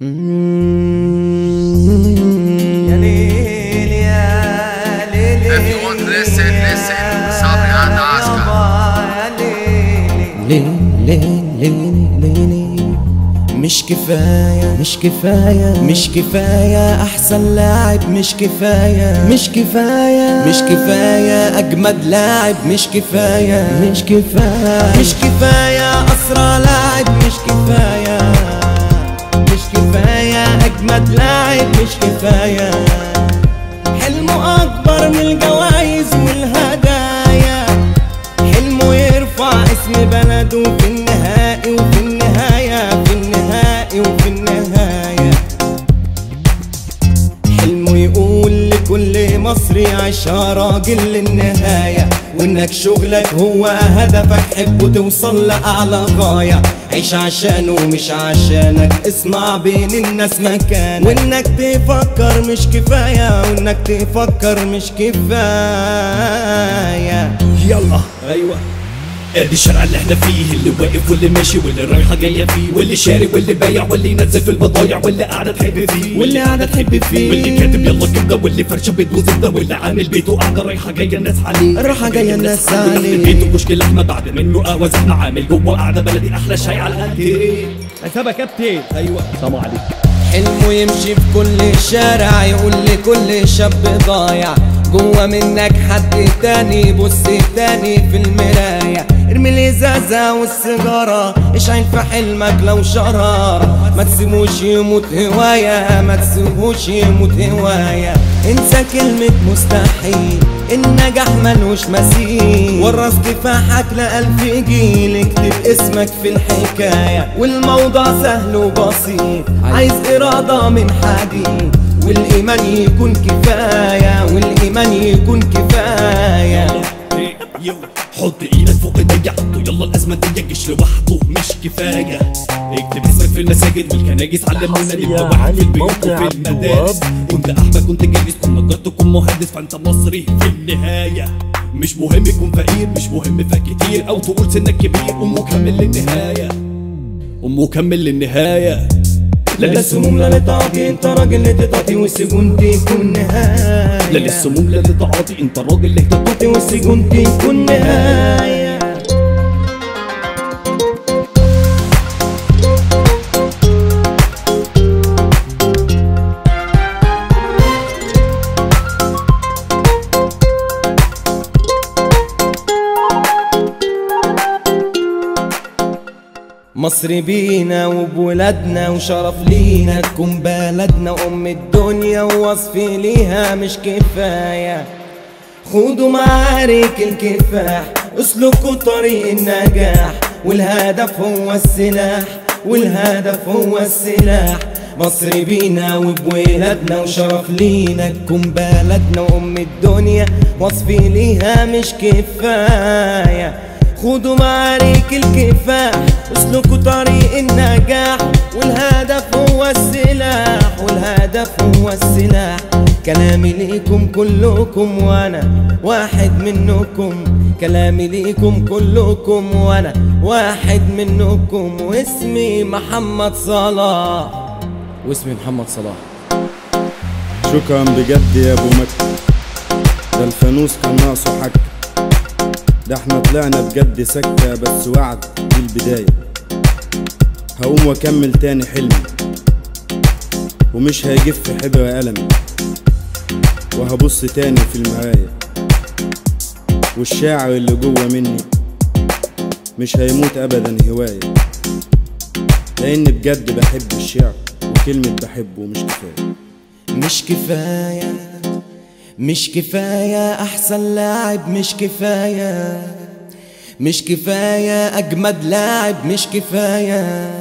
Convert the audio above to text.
يا ليل يا ليل If you want to listen, listen. Sabri and Oscar. يا ليل ليه ليه ليه ليه مش كفاية مش كفاية مش كفاية أحسن لاعب مش كفاية مش كفاية مش كفاية أجمد لاعب مش كفاية مش كفاية مش كفاية أسرع لاعب مش كفاية مش كفاية أجمد لاعب مش كفاية حلمه أكبر من الجوائز والهدايا حلمه يرفع اسم بلده في النهائي وفي النهاية في النهائي وفي النهاية حلمه يقول لكل مصري عيشها راجل للنهاية وانك شغلك هو هدفك حبه توصل لأعلى غاية عيش عشانه مش عشانك اصنع بين الناس مكان وانك تفكر مش كفاية وانك تفكر مش كفاية يلا ايوه ادي الشارع اللي احنا فيه اللي واقف واللي ماشي واللي رايحه جايه فيه واللي شاري واللي بايع واللي ينزل في البضايع واللي قاعده تحب فيه واللي قاعدة تحب فيه واللي كاتب يلا كبده واللي فرشه بيت وزبده واللي عامل بيته قاعده رايحه جايه الناس عليه رايحة جاية الناس واللي عليه. بيته كشك لحمه بعد منه قهوه زحمه عامل جوه قاعده بلدي احلى شاي على القد حسابك يا كابتن ايوه سلام عليك حلمه يمشي في كل شارع يقول لكل شاب ضايع جوه منك حد تاني بص تاني في المراية ارمي الازازة والسيجارة اشعل في حلمك لو شرارة ما تسيبوش يموت هواية ما تسيبوش يموت هواية انسى كلمة مستحيل النجاح ملوش مثيل ورث كفاحك لألف جيل اكتب اسمك في الحكاية والموضوع سهل وبسيط عايز إرادة من حديد والإيمان يكون كفاية والإيمان يكون كفاية إيه، يو. حط ايدك فوق ايديا حطه يلا الازمه دي الجيش لوحده مش كفايه اكتب اسمك في المساجد والكناجس علمونا نبقى واحد في البيوت وفي المدارس كنت احمد كنت جاهز كنت نجرت تكون مهندس فانت مصري في النهايه مش مهم يكون فقير مش مهم فاك كتير او تقول سنك كبير ومكمل للنهايه ومكمل للنهايه لا للسموم لا للتعاطي انت راجل لتتعطي والسجون تكون نهاية لا للسموم لا للتعاطي انت راجل اللي تعطي والسجون تكون نهاية مصر بينا وبولادنا وشرف لينا تكون بلدنا وام الدنيا ووصف ليها مش كفايه خدوا معارك الكفاح اسلكوا طريق النجاح والهدف هو السلاح والهدف هو السلاح مصر بينا وبولادنا وشرف لينا تكون بلدنا وام الدنيا وصف ليها مش كفايه خدوا معارك الكفاح اسلكوا طريق النجاح والهدف هو السلاح والهدف هو السلاح كلامي ليكم كلكم وانا واحد منكم كلامي ليكم كلكم وانا واحد منكم واسمي محمد صلاح واسمي محمد صلاح شكرا بجد يا ابو مكة ده الفانوس كان ناقصه حاجة ده احنا طلعنا بجد سكة بس وعد دي البداية هقوم واكمل تاني حلمي ومش هيجف حبر قلمي وهبص تاني في المراية والشاعر اللي جوه مني مش هيموت ابدا هواية لان بجد بحب الشعر وكلمة بحبه مش كفاية مش كفاية مش كفاية أحسن لاعب مش كفاية مش كفاية أجمد لاعب مش كفاية